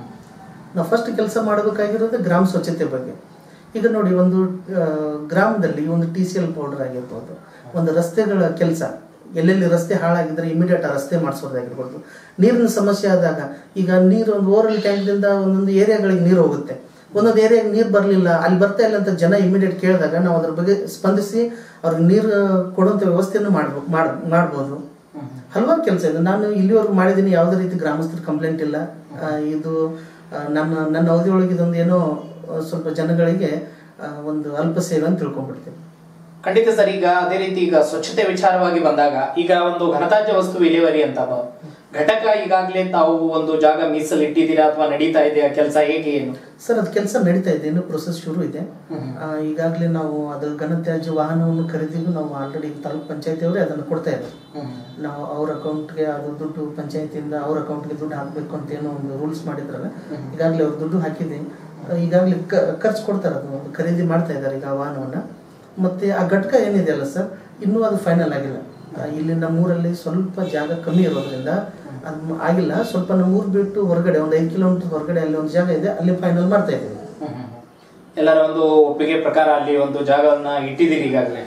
ನಾವು ಫಸ್ಟ್ ಕೆಲಸ ಮಾಡಬೇಕಾಗಿರೋದು ಗ್ರಾಮ ಸ್ವಚ್ಛತೆ ಬಗ್ಗೆ ಈಗ ನೋಡಿ ಒಂದು ಆ, ಗ್ರಾಮದಲ್ಲಿ ಒಂದು ಟಿ ಸಿ ಎಲ್ ಪೌಡರ್ ಆಗಿರ್ಬೋದು ಒಂದು ರಸ್ತೆಗಳ ಕೆಲಸ ಎಲ್ಲೆಲ್ಲಿ ರಸ್ತೆ ಹಾಳಾಗಿದ್ರೆ ಇಮಿಡಿಯೇಟ್ ಆ ರಸ್ತೆ ಮಾಡಿಸೋದಾಗಿರ್ಬೋದು ನೀರಿನ ಸಮಸ್ಯೆ ಆದಾಗ ಈಗ ನೀರು ಒಂದು ಓರಲ್ ಟ್ಯಾಂಕ್ದಿಂದ ಒಂದೊಂದು ಏರಿಯಾಗಳಿಗೆ ನೀರು ಹೋಗುತ್ತೆ ಒಂದೊಂದು ಏರಿಯಾಗೆ ನೀರು ಬರಲಿಲ್ಲ ಅಲ್ಲಿ ಬರ್ತಾ ಇಲ್ಲ ಅಂತ ಜನ ಇಮಿಡಿಯೇಟ್ ಕೇಳಿದಾಗ ನಾವು ಅದ್ರ ಬಗ್ಗೆ ಸ್ಪಂದಿಸಿ ಅವ್ರಿಗೆ ನೀರು ಕೊಡುವಂಥ ವ್ಯವಸ್ಥೆಯನ್ನು ಮಾಡ್ಬೇಕು ಮಾಡ್ ಮಾಡ್ಬೋದು ಹಲವಾರು ಕೆಲಸ ಇದೆ ನಾನು ಇಲ್ಲಿವರೆಗೂ ಮಾಡಿದ್ದೀನಿ ಯಾವುದೇ ರೀತಿ ಗ್ರಾಮಸ್ಥರ ಕಂಪ್ಲೇಂಟ್ ಇಲ್ಲ ಆ, ಇದು ಆ, ನನ್ನ ನನ್ನ ಅವಧಿಯೊಳಗೆ ಇದೊಂದು ಏನೋ ಆ, ಸ್ವಲ್ಪ ಜನಗಳಿಗೆ ಆ, ಒಂದು ಅಲ್ಪ ಸೇವೆ ಅಂತ ತಿಳ್ಕೊಂಡ್ಬಿಡ್ತೀನಿ ಖಂಡಿತ ಸರ್ ಈಗ ಅದೇ ರೀತಿ ಈಗ ಸ್ವಚ್ಛತೆ ವಿಚಾರವಾಗಿ ಬಂದಾಗ ಈಗ ಒಂದು ಘನತ್ಯಾಜ್ಯ ವಸ್ತು ವಿಲೇವಾರಿ ಅಂತ ಬ- ಘಟಕ ಈಗಾಗಲೇ ತಾವು ಒಂದು ಜಾಗ ಮೀಸಲಿಟ್ಟಿದ್ದೀರಾ ಅಥವಾ ನಡೀತಾ ಇದೆಯಾ ಕೆಲಸ ಹೇಗೆ ಏನು ಸರ್ ಅದು ಕೆಲಸ ನಡೀತಾ ಇದೆ ಇನ್ನು ಪ್ರೊಸೆಸ್ ಶುರು ಇದೆ ಆ, ಈಗಾಗಲೇ ನಾವು ಅದು ಘನತ್ಯಾಜ್ಯ ವಾಹನವನ್ನು ಖರೀದಿಗೂ ನಾವು ಆಲ್ರೆಡಿ ತಾಲೂಕ್ ಪಂಚಾಯತಿಯವರೇ ಅದನ್ನು ಕೊಡ್ತಾ ಇದ್ದಾರೆ ನಾವು ಅವ್ರ ಅಕೌಂಟ್ಗೆ ಅದು ದುಡ್ಡು ಪಂಚಾಯತಿಯಿಂದ ಅವ್ರ ಅಕೌಂಟ್ಗೆ ದುಡ್ಡು ಹಾಕಬೇಕು ಅಂತ ಏನೋ ಒಂದು ರೂಲ್ಸ್ ಮಾಡಿದ್ರಲ್ಲ ಈಗಾಗಲೇ ಅವ್ರು ದುಡ್ಡು ಹಾಕಿದೆ ಈಗಾಗಲೇ ಖರ್ಚು ಕೊಡ್ತಾರೆ ಅದು ಒಂದು ಖರೀದಿ ಮಾಡ್ತಾ ಇದ್ದಾರೆ ಈಗ ಆ ವಾಹನವನ್ನ ಮತ್ತೆ ಆ ಘಟಕ ಏನಿದೆಯಲ್ಲ ಸರ್ ಇನ್ನೂ ಅದು ಫೈನಲ್ ಆಗಿಲ್ಲ ಆ, ಇಲ್ಲಿ ನಮ್ಮೂರಲ್ಲಿ ಸ್ವಲ್ಪ ಜಾಗ ಕಮ್ಮಿ ಇರೋದ್ರಿಂದ ಅದು ಆಗಿಲ್ಲ ಸ್ವಲ್ಪ ನಮ್ಮೂರು ಬಿಟ್ಟು ಹೊರಗಡೆ ಒಂದು ಐದು ಕಿಲೋಮೀಟರ್ ಹೊರಗಡೆ ಅಲ್ಲಿ ಒಂದು ಜಾಗ ಇದೆ ಅಲ್ಲಿ ಫೈನಲ್ ಮಾಡ್ತಾ ಇದ್ದೀವಿ ಎಲ್ಲರ ಒಂದು ಒಪ್ಪಿಗೆ ಪ್ರಕಾರ ಅಲ್ಲಿ ಒಂದು ಜಾಗವನ್ನ ಇಟ್ಟಿದ್ದೀರಿ ಈಗಾಗಲೇ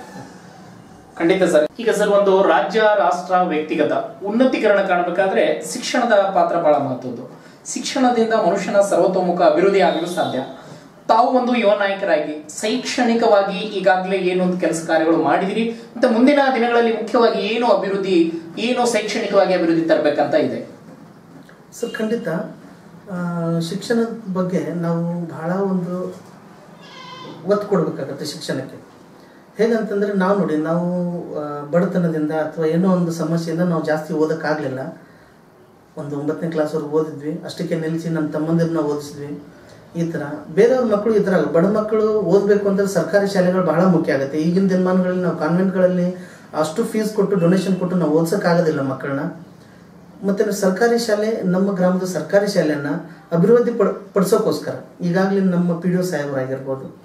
ಖಂಡಿತ ಸರ್ ಈಗ ಸರ್ ಒಂದು ರಾಜ್ಯ ರಾಷ್ಟ್ರ ವ್ಯಕ್ತಿಗತ ಉನ್ನತೀಕರಣ ಕಾಣಬೇಕಾದ್ರೆ ಶಿಕ್ಷಣದ ಪಾತ್ರ ಬಹಳ ಮಹತ್ವದ್ದು ಶಿಕ್ಷಣದಿಂದ ಮನುಷ್ಯನ ಸರ್ವತೋಮುಖ ಅಭಿವೃದ್ಧಿ ಆಗಲು ಸಾಧ್ಯ ತಾವು ಒಂದು ಯುವ ನಾಯಕರಾಗಿ ಶೈಕ್ಷಣಿಕವಾಗಿ ಈಗಾಗಲೇ ಏನು ಒಂದು ಕೆಲಸ ಕಾರ್ಯಗಳು ಮಾಡಿದಿರಿ ಮತ್ತೆ ಮುಂದಿನ ದಿನಗಳಲ್ಲಿ ಮುಖ್ಯವಾಗಿ ಏನು ಅಭಿವೃದ್ಧಿ ಏನು ಶೈಕ್ಷಣಿಕವಾಗಿ ಅಭಿವೃದ್ಧಿ ತರಬೇಕಂತ ಇದೆ ಸರ್ ಖಂಡಿತ ಆ, ಶಿಕ್ಷಣದ ಬಗ್ಗೆ ನಾವು ಬಹಳ ಒಂದು ಒತ್ತು ಕೊಡಬೇಕಾಗತ್ತೆ ಶಿಕ್ಷಣಕ್ಕೆ ಹೇಗಂತಂದ್ರೆ ನಾವು ನೋಡಿ ನಾವು ಆ, ಬಡತನದಿಂದ ಅಥವಾ ಏನೋ ಒಂದು ಸಮಸ್ಯೆಯಿಂದ ನಾವು ಜಾಸ್ತಿ ಓದೋಕ್ಕಾಗಲಿಲ್ಲ ಒಂದು ಒಂಬತ್ತನೇ ಕ್ಲಾಸ್ವರೆಗೆ ಓದಿದ್ವಿ ಅಷ್ಟಕ್ಕೆ ನಿಲ್ಲಿಸಿ ನಮ್ಮ ತಮ್ಮಂದಿರನ್ನ ಓದಿಸಿದ್ವಿ ಈ ಥರ ಬೇರೆಯವ್ರ ಮಕ್ಕಳು ಈ ಥರ ಆಗಲ್ಲ. ಬಡ ಮಕ್ಕಳು ಓದಬೇಕು ಅಂದ್ರೆ ಸರ್ಕಾರಿ ಶಾಲೆಗಳು ಬಹಳ ಮುಖ್ಯ ಆಗುತ್ತೆ ಈಗಿನ ದಿನಮಾನಗಳಲ್ಲಿ ನಾವು ಕಾನ್ವೆಂಟ್ಗಳಲ್ಲಿ ಅಷ್ಟು ಫೀಸ್ ಕೊಟ್ಟು ಡೊನೇಷನ್ ಕೊಟ್ಟು ನಾವು ಓದ್ಸೋಕ್ಕಾಗೋದಿಲ್ಲ ಮಕ್ಕಳನ್ನ ಮತ್ತೆ ಸರ್ಕಾರಿ ಶಾಲೆ ನಮ್ಮ ಗ್ರಾಮದ ಸರ್ಕಾರಿ ಶಾಲೆಯನ್ನ ಅಭಿವೃದ್ಧಿ ಪಡ್ ಪಡಿಸೋಕ್ಕೋಸ್ಕರ ಈಗಾಗಲೇ ನಮ್ಮ ಪಿ ಡಿ ಒ ಸಾಹೇಬರಾಗಿರ್ಬೋದು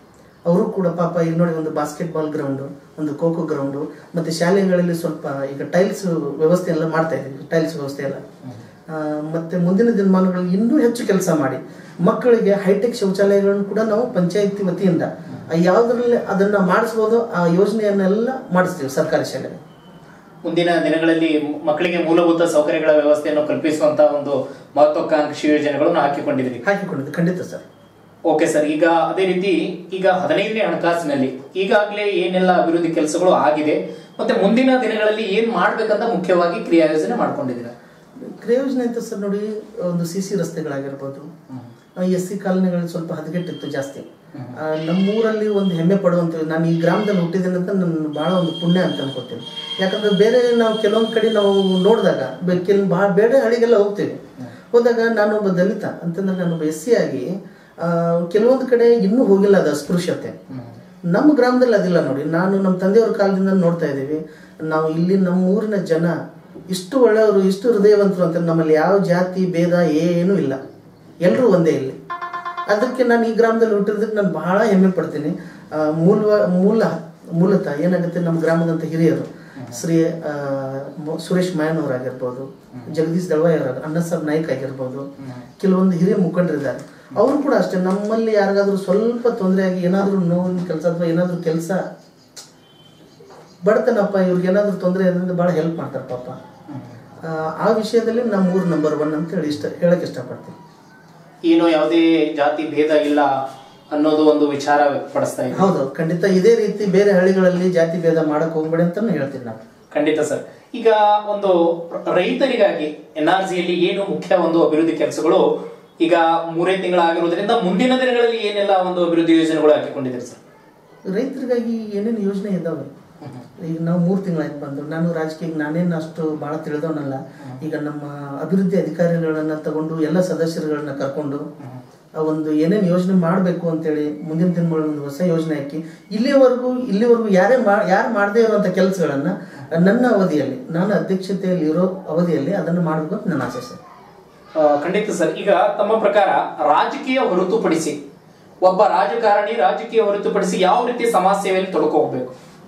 ಅವರು ಕೂಡ ಪಾಪ ಈಗ ನೋಡಿ ಒಂದು ಬಾಸ್ಕೆಟ್ಬಾಲ್ ಗ್ರೌಂಡು ಒಂದು ಖೋಖೋ ಗ್ರೌಂಡು ಮತ್ತು ಶಾಲೆಗಳಲ್ಲಿ ಸ್ವಲ್ಪ ಈಗ ಟೈಲ್ಸ್ ವ್ಯವಸ್ಥೆ ಎಲ್ಲ ಮಾಡ್ತಾ ಇದ್ದೀವಿ ಟೈಲ್ಸ್ ವ್ಯವಸ್ಥೆ ಎಲ್ಲ ಆ, ಮತ್ತೆ ಮುಂದಿನ ದಿನಮಾನಗಳಲ್ಲಿ ಇನ್ನೂ ಹೆಚ್ಚು ಕೆಲಸ ಮಾಡಿ ಮಕ್ಕಳಿಗೆ ಹೈಟೆಕ್ ಶೌಚಾಲಯಗಳನ್ನು ಕೂಡ ನಾವು ಪಂಚಾಯತಿ ವತಿಯಿಂದ ಯಾವುದರಲ್ಲಿ ಅದನ್ನು ಮಾಡಿಸ್ಬೋದು ಆ ಯೋಜನೆಯನ್ನೆಲ್ಲ ಮಾಡಿಸ್ತೀವಿ ಸರ್ಕಾರಿ ಶಾಲೆಗೆ ಮುಂದಿನ ದಿನಗಳಲ್ಲಿ ಮಕ್ಕಳಿಗೆ ಮೂಲಭೂತ ಸೌಕರ್ಯಗಳ ವ್ಯವಸ್ಥೆಯನ್ನು ಕಲ್ಪಿಸುವಂತ ಒಂದು ಮಹತ್ವಾಕಾಂಕ್ಷಿ ಯೋಜನೆಗಳನ್ನು ಹಾಕಿಕೊಂಡಿದ್ರಿ ಹಾಕಿಕೊಂಡಿದ್ದು ಖಂಡಿತ ಸರ್ ಓಕೆ ಸರ್ ಈಗ ಅದೇ ರೀತಿ ಈಗ ಹದಿನೈದನೇ ಹಣಕಾಸಿನಲ್ಲಿ ಈಗಾಗಲೇ ಏನೆಲ್ಲ ಅಭಿವೃದ್ಧಿ ಕೆಲಸಗಳು ಆಗಿದೆ ಮತ್ತೆ ಮುಂದಿನ ದಿನಗಳಲ್ಲಿ ಏನ್ ಮಾಡ್ಬೇಕಂತ ಮುಖ್ಯವಾಗಿ ಕ್ರಿಯಾ ಯೋಜನೆ ಮಾಡ್ಕೊಂಡಿದ್ದೀರಾ ಕ್ರಿಯೋಜನೆ ಅಂತ ಸರ್ ನೋಡಿ ಒಂದು ಸಿ ಸಿ ರಸ್ತೆಗಳಾಗಿರ್ಬೋದು ಎಸ್ ಸಿ ಕಾಲೋನಿಗಳಲ್ಲಿ ಸ್ವಲ್ಪ ಹದಗೆಟ್ಟಿತ್ತು ಜಾಸ್ತಿ ಆ, ನಮ್ಮೂರಲ್ಲಿ ಒಂದು ಹೆಮ್ಮೆ ಪಡುವಂತ ನಾನು ಈ ಗ್ರಾಮದಲ್ಲಿ ಹುಟ್ಟಿದ್ದೇನೆ ಅಂತ ನನ್ನ ಭಾಳ ಒಂದು ಪುಣ್ಯ ಅಂತ ಅನ್ಕೋತೀನಿ ಯಾಕಂದ್ರೆ ಬೇರೆ ನಾವು ಕೆಲವೊಂದು ಕಡೆ ನಾವು ನೋಡಿದಾಗ ಕೆಲ ಭಾಳ ಬೇರೆ ಹಳ್ಳಿಗೆಲ್ಲ ಹೋಗ್ತೀವಿ ಹೋದಾಗ ನಾನೊಬ್ಬ ದಲಿತ ಅಂತಂದ್ರೆ ನಾನೊಬ್ಬ ಎಸ್ ಸಿ ಆಗಿ ಆ, ಕೆಲವೊಂದು ಕಡೆ ಇನ್ನೂ ಹೋಗಿಲ್ಲ ಅದು ಅಸ್ಪೃಶ್ಯತೆ ನಮ್ಮ ಗ್ರಾಮದಲ್ಲಿ ಅದಿಲ್ಲ ನೋಡಿ ನಾನು ನಮ್ಮ ತಂದೆಯವ್ರ ಕಾಲದಿಂದ ನೋಡ್ತಾ ಇದ್ದೀವಿ ನಾವು ಇಲ್ಲಿ ನಮ್ಮ ಊರಿನ ಜನ ಇಷ್ಟು ಒಳ್ಳೆಯವರು ಇಷ್ಟು ಹೃದಯವಂತರು ಅಂತ ನಮ್ಮಲ್ಲಿ ಯಾವ ಜಾತಿ ಭೇದ ಏನೂ ಇಲ್ಲ ಎಲ್ಲರೂ ಒಂದೇ ಇಲ್ಲಿ ಅದಕ್ಕೆ ನಾನು ಈ ಗ್ರಾಮದಲ್ಲಿ ಹುಟ್ಟಿರೋದಕ್ಕೆ ನಾನು ಬಹಳ ಹೆಮ್ಮೆ ಪಡ್ತೀನಿ ಆ, ಮೂಲ ಮೂಲ ಮೂಲತಃ ಏನಾಗುತ್ತೆ ನಮ್ಮ ಗ್ರಾಮದಂತ ಹಿರಿಯರು ಶ್ರೀ ಆ, ಮ- ಸುರೇಶ್ ಮಾಯನವರಾಗಿರ್ಬೋದು ಜಗದೀಶ್ ದಳವಾಯರ್ ಅನ್ನಸಾಬ್ ನಾಯ್ಕ್ ಆಗಿರ್ಬೋದು ಕೆಲವೊಂದು ಹಿರಿಯ ಮುಖಂಡರಿದ್ದಾರೆ ಅವರು ಕೂಡ ಅಷ್ಟೇ ನಮ್ಮಲ್ಲಿ ಯಾರಿಗಾದ್ರೂ ಸ್ವಲ್ಪ ತೊಂದರೆ ಆಗಿ ಏನಾದರೂ ನೋವಿನ ಕೆಲಸ ಅಥವಾ ಏನಾದರೂ ಕೆಲಸ ಬಡತನಪ್ಪ ಇವ್ರಿಗೆ ಏನಾದರೂ ತೊಂದರೆ ಅಂದ್ರೆ ಭಾಳ ಹೆಲ್ಪ್ ಮಾಡ್ತಾರೆ ಪಾಪ ಆ, ಆ ವಿಷಯದಲ್ಲಿ ನಮ್ಮ ಊರು ನಂಬರ್ ಒನ್ ಅಂತ ಹೇಳಿ ಇಷ್ಟ ಹೇಳಕ್ ಇಷ್ಟಪಡ್ತೀನಿ ಏನು ಯಾವುದೇ ಜಾತಿ ಭೇದ ಇಲ್ಲ ಅನ್ನೋದು ಒಂದು ವಿಚಾರ ವ್ಯಕ್ತಪಡಿಸ್ತಾ ಇದೆ ಹೌದು ಖಂಡಿತ ಇದೇ ರೀತಿ ಬೇರೆ ಹಳ್ಳಿಗಳಲ್ಲಿ ಜಾತಿ ಭೇದ ಮಾಡಕ್ ಹೋಗ್ಬೇಡಿ ಅಂತಾನು ಹೇಳ್ತೀನಿ ನಾನು ಖಂಡಿತ ಸರ್ ಈಗ ಒಂದು ರೈತರಿಗಾಗಿ ಎನ್ ಆರ್ ಸಿಯಲ್ಲಿ ಏನು ಮುಖ್ಯ ಒಂದು ಅಭಿವೃದ್ಧಿ ಕೆಲಸಗಳು ಈಗ ಮೂರೇ ತಿಂಗಳಾಗಿರೋದ್ರಿಂದ ಮುಂದಿನ ದಿನಗಳಲ್ಲಿ ಏನೆಲ್ಲ ಒಂದು ಅಭಿವೃದ್ಧಿ ಯೋಜನೆಗಳು ಹಾಕಿಕೊಂಡಿದ್ದೀರಿ ಸರ್ ರೈತರಿಗಾಗಿ ಏನೇನು ಯೋಜನೆ ಇದ್ದಾವೆ ಈಗ ನಾವು ಮೂರು ತಿಂಗಳಾಯ್ತು ಬಂದು ನಾನು ರಾಜಕೀಯ ನಾನೇನು ಅಷ್ಟು ಭಾಳ ತಿಳಿದವನಲ್ಲ ಈಗ ನಮ್ಮ ಅಭಿವೃದ್ಧಿ ಅಧಿಕಾರಿಗಳನ್ನ ತಗೊಂಡು ಎಲ್ಲ ಸದಸ್ಯರುಗಳನ್ನ ಕರ್ಕೊಂಡು ಆ ಒಂದು ಏನೇನು ಯೋಜನೆ ಮಾಡಬೇಕು ಅಂತೇಳಿ ಮುಂದಿನ ದಿನಗಳಲ್ಲಿ ಒಂದು ಹೊಸ ಯೋಜನೆ ಹಾಕಿ ಇಲ್ಲಿವರೆಗೂ ಇಲ್ಲಿವರೆಗೂ ಯಾರೇ ಮಾ ಯಾರು ಮಾಡದೇ ಇರುವಂಥ ಕೆಲಸಗಳನ್ನ ನನ್ನ ಅವಧಿಯಲ್ಲಿ ನಾನು ಅಧ್ಯಕ್ಷತೆಯಲ್ಲಿ ಇರೋ ಅವಧಿಯಲ್ಲಿ ಅದನ್ನು ಮಾಡಬೇಕು ಅಂತ ನನ್ನ ಆಸೆ ಸರ್ ಆ, ಖಂಡಿತ ಸರ್ ಈಗ ತಮ್ಮ ಪ್ರಕಾರ ರಾಜಕೀಯ ಹೊರತುಪಡಿಸಿ ಒಬ್ಬ ರಾಜಕಾರಣಿ ರಾಜಕೀಯ ಹೊರತುಪಡಿಸಿ ಯಾವ ರೀತಿ ಸಮಾಜ ಸೇವೆಯಲ್ಲಿ ತೊಡಕೋಬೇಕು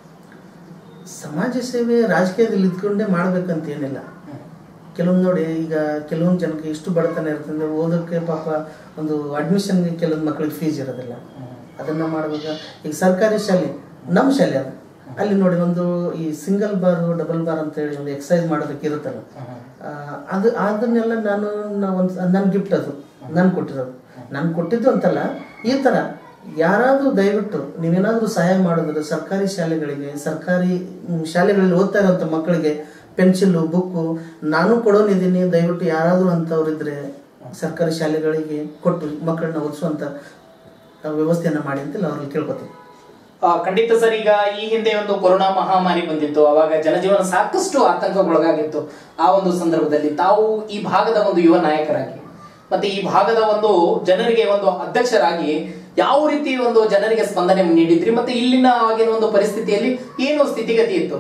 ಸಮಾಜ ಸೇವೆ ರಾಜಕೀಯದಲ್ಲಿ ಇದ್ಕೊಂಡೇ ಮಾಡ್ಬೇಕಂತ ಏನಿಲ್ಲ ಕೆಲವೊಂದು ನೋಡಿ ಈಗ ಕೆಲವೊಂದು ಜನಕ್ಕೆ ಇಷ್ಟು ಬಡತನ ಇರ್ತದೆ ಓದೋಕ್ಕೆ ಪಾಪ ಒಂದು ಅಡ್ಮಿಷನ್ಗೆ ಕೆಲವೊಂದು ಮಕ್ಕಳಿಗೆ ಫೀಸ್ ಇರೋದಿಲ್ಲ ಅದನ್ನ ಮಾಡ್ಬೇಕು ಈಗ ಸರ್ಕಾರಿ ಶಾಲೆ ನಮ್ಮ ಶಾಲೆ ಅದು ಅಲ್ಲಿ ನೋಡಿ ಒಂದು ಈ ಸಿಂಗಲ್ ಬಾರ್ ಡಬಲ್ ಬಾರ್ ಅಂತ ಹೇಳಿ ಒಂದು ಎಕ್ಸಸೈಸ್ ಮಾಡೋದಕ್ಕೆ ಇರುತ್ತಲ್ಲ ಆ, ಅದು ಅದನ್ನೆಲ್ಲ ನಾನು ಒಂದು ನನ್ನ ಗಿಫ್ಟ್ ಅದು ನಾನು ಕೊಟ್ಟಿರೋದು ನಾನು ಕೊಟ್ಟಿದ್ದು ಅಂತಲ್ಲ ಈ ಥರ ಯಾರಾದರೂ ದಯವಿಟ್ಟು ನೀವೇನಾದರೂ ಸಹಾಯ ಮಾಡಿದ್ರೆ ಸರ್ಕಾರಿ ಶಾಲೆಗಳಿಗೆ ಸರ್ಕಾರಿ ಮ್, ಶಾಲೆಗಳಲ್ಲಿ ಓದ್ತಾ ಇರೋಂಥ ಮಕ್ಕಳಿಗೆ ಪೆನ್ಸಿಲ್ಲು ಬುಕ್ಕು ನಾನು ಕೊಡೋನಿದ್ದೀನಿ ದಯವಿಟ್ಟು ಯಾರಾದರೂ ಅಂಥವ್ರಿದ್ರೆ ಸರ್ಕಾರಿ ಶಾಲೆಗಳಿಗೆ ಕೊಟ್ಟು ಮಕ್ಕಳನ್ನ ಓದಿಸುವಂಥ ವ್ಯವಸ್ಥೆಯನ್ನು ಮಾಡಿ ಅಂತೇಳಿ ಅವ್ರಲ್ಲಿ ಕೇಳ್ಕೊತೀನಿ ಆ, ಖಂಡಿತ ಸರ್ ಈಗ ಈ ಹಿಂದೆ ಒಂದು ಕೊರೋನಾ ಮಹಾಮಾರಿ ಬಂದಿತ್ತು ಅವಾಗ ಜನಜೀವನ ಸಾಕಷ್ಟು ಆತಂಕಗೊಳಗಾಗಿತ್ತು ಆ ಒಂದು ಸಂದರ್ಭದಲ್ಲಿ ತಾವು ಈ ಭಾಗದ ಒಂದು ಯುವ ನಾಯಕರಾಗಿ ಮತ್ತೆ ಈ ಭಾಗದ ಒಂದು ಜನರಿಗೆ ಒಂದು ಅಧ್ಯಕ್ಷರಾಗಿ ಯಾವ ರೀತಿ ಒಂದು ಜನರಿಗೆ ಸ್ಪಂದನೆ ನೀಡಿದ್ರಿ ಮತ್ತೆ ಇಲ್ಲಿನ ಆಗಿನ ಒಂದು ಪರಿಸ್ಥಿತಿಯಲ್ಲಿ ಏನು ಸ್ಥಿತಿಗತಿ ಇತ್ತು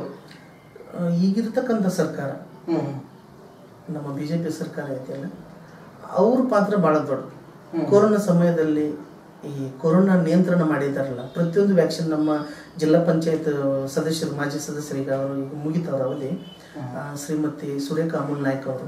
ಆ, ಈಗಿರ್ತಕ್ಕಂಥ ಸರ್ಕಾರ ಹ್ಮ್ ನಮ್ಮ ಬಿ ಜೆ ಪಿ ಸರ್ಕಾರ ಐತೆಯಲ್ಲ ಅವ್ರ ಪಾತ್ರ ಭಾಳ ದೊಡ್ಡದು ಕೊರೋನಾ ಸಮಯದಲ್ಲಿ ಈ ಕೊರೋನಾ ನಿಯಂತ್ರಣ ಮಾಡಿದಾರಲ್ಲ ಪ್ರತಿಯೊಂದು ವ್ಯಾಕ್ಸಿನ್ ನಮ್ಮ ಜಿಲ್ಲಾ ಪಂಚಾಯತ್ ಸದಸ್ಯರು ಮಾಜಿ ಸದಸ್ಯರಿಗೆ ಅವರು ಈಗ ಮುಗಿತವ್ರ ಅವಧಿ ಆ, ಶ್ರೀಮತಿ ಸುರೇಖಾ ಅಮೂಲ್ ನಾಯ್ಕ ಅವರು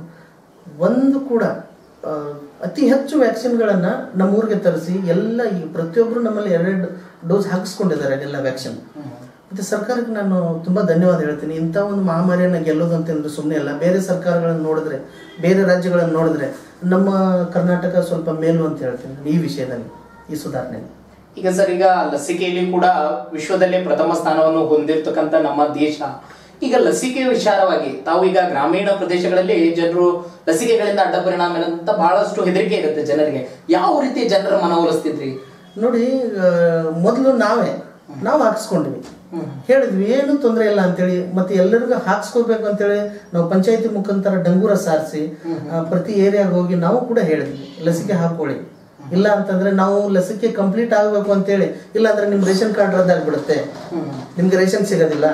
ಒಂದು ಕೂಡ ಆ, ಅತಿ ಹೆಚ್ಚು ವ್ಯಾಕ್ಸಿನ್ಗಳನ್ನು ನಮ್ಮ ಊರಿಗೆ ತರಿಸಿ ಎಲ್ಲ ಈ ಪ್ರತಿಯೊಬ್ಬರು ನಮ್ಮಲ್ಲಿ ಎರಡೆರಡು ಡೋಸ್ ಹಾಕಿಸ್ಕೊಂಡಿದ್ದಾರೆ ಎಲ್ಲ ವ್ಯಾಕ್ಸಿನ್ ಮತ್ತೆ ಸರ್ಕಾರಕ್ಕೆ ನಾನು ತುಂಬಾ ಧನ್ಯವಾದ ಹೇಳ್ತೀನಿ ಇಂಥ ಒಂದು ಮಹಾಮಾರಿಯನ್ನ ಗೆಲ್ಲೋದು ಅಂತಂದ್ರೆ ಸುಮ್ಮನೆ ಅಲ್ಲ ಬೇರೆ ಸರ್ಕಾರಗಳನ್ನು ನೋಡಿದ್ರೆ ಬೇರೆ ರಾಜ್ಯಗಳನ್ನು ನೋಡಿದ್ರೆ ನಮ್ಮ ಕರ್ನಾಟಕ ಸ್ವಲ್ಪ ಮೇಲು ಅಂತ ಹೇಳ್ತೀನಿ ನಾನು ಈ ವಿಷಯದಲ್ಲಿ ಈ ಸುಧಾರಣೆ ಈಗ ಸರ್ ಈಗ ಲಸಿಕೆಯಲ್ಲಿ ಕೂಡ ವಿಶ್ವದಲ್ಲೇ ಪ್ರಥಮ ಸ್ಥಾನವನ್ನು ಹೊಂದಿರತಕ್ಕಂತ ನಮ್ಮ ದೇಶ ಈಗ ಲಸಿಕೆ ವಿಚಾರವಾಗಿ ತಾವು ಈಗ ಗ್ರಾಮೀಣ ಪ್ರದೇಶಗಳಲ್ಲಿ ಜನರು ಲಸಿಕೆಗಳಿಂದ ಅಡ್ಡ ಪರಿಣಾಮ ಅಂತ ಬಹಳಷ್ಟು ಹೆದರಿಕೆ ಇರುತ್ತೆ ಜನರಿಗೆ ಯಾವ ರೀತಿ ಜನರ ಮನವೊಲಿಸ್ತಿದ್ರಿ ನೋಡಿ ಮೊದಲು ನಾವೇ ನಾವು ಹಾಕ್ಸ್ಕೊಂಡ್ವಿ ಹೇಳಿದ್ವಿ ಏನು ತೊಂದರೆ ಇಲ್ಲ ಅಂತೇಳಿ ಮತ್ತೆ ಎಲ್ಲರಿಗೂ ಹಾಕ್ಸ್ಕೋಬೇಕು ಅಂತೇಳಿ ನಾವು ಪಂಚಾಯತಿ ಮುಖಾಂತರ ಡಂಗೂರ ಸಾರಿಸಿ ಪ್ರತಿ ಏರಿಯಾಗ ಹೋಗಿ ನಾವು ಕೂಡ ಹೇಳಿದ್ವಿ ಲಸಿಕೆ ಹಾಕೊಳ್ಳಿ ಇಲ್ಲ ಅಂತಂದ್ರೆ ನಾವು ಲಸಿಕೆ ಕಂಪ್ಲೀಟ್ ಆಗಬೇಕು ಅಂತೇಳಿ ಇಲ್ಲ ಅಂದ್ರೆ ನಿಮ್ ರೇಷನ್ ಕಾರ್ಡ್ ರದ್ದಾಗ್ಬಿಡುತ್ತೆ ನಿಮ್ಗೆ ರೇಷನ್ ಸಿಗೋದಿಲ್ಲ